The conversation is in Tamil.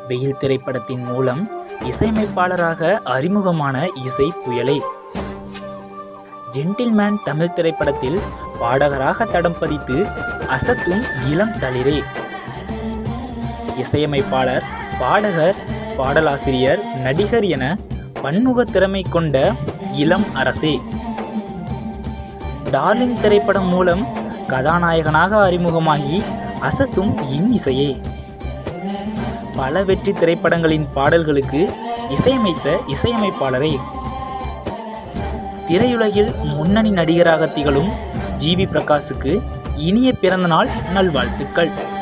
வெயில் திரைப்படத்தின் மூலம் இசையமைப்பாளராக அறிமுகமான இசை புயலே ஜென்டில்மேன் தமிழ் திரைப்படத்தில் பாடகராக தடம் பதித்து அசத்தும் இளம் தளிரே இசையமைப்பாளர் பாடகர் பாடலாசிரியர் நடிகர் என பன்முக திறமை கொண்ட இளம் அரசே டார்லிங் திரைப்படம் மூலம் கதாநாயகனாக அறிமுகமாகி அசத்தும் இன்னிசையே பல வெற்றி திரைப்படங்களின் பாடல்களுக்கு இசையமைத்த இசையமைப்பாளரே திரையுலகில் முன்னணி நடிகராக திகழும் ஜிவி பிரகாஷுக்கு இனிய பிறந்தநாள் நல்வாழ்த்துக்கள்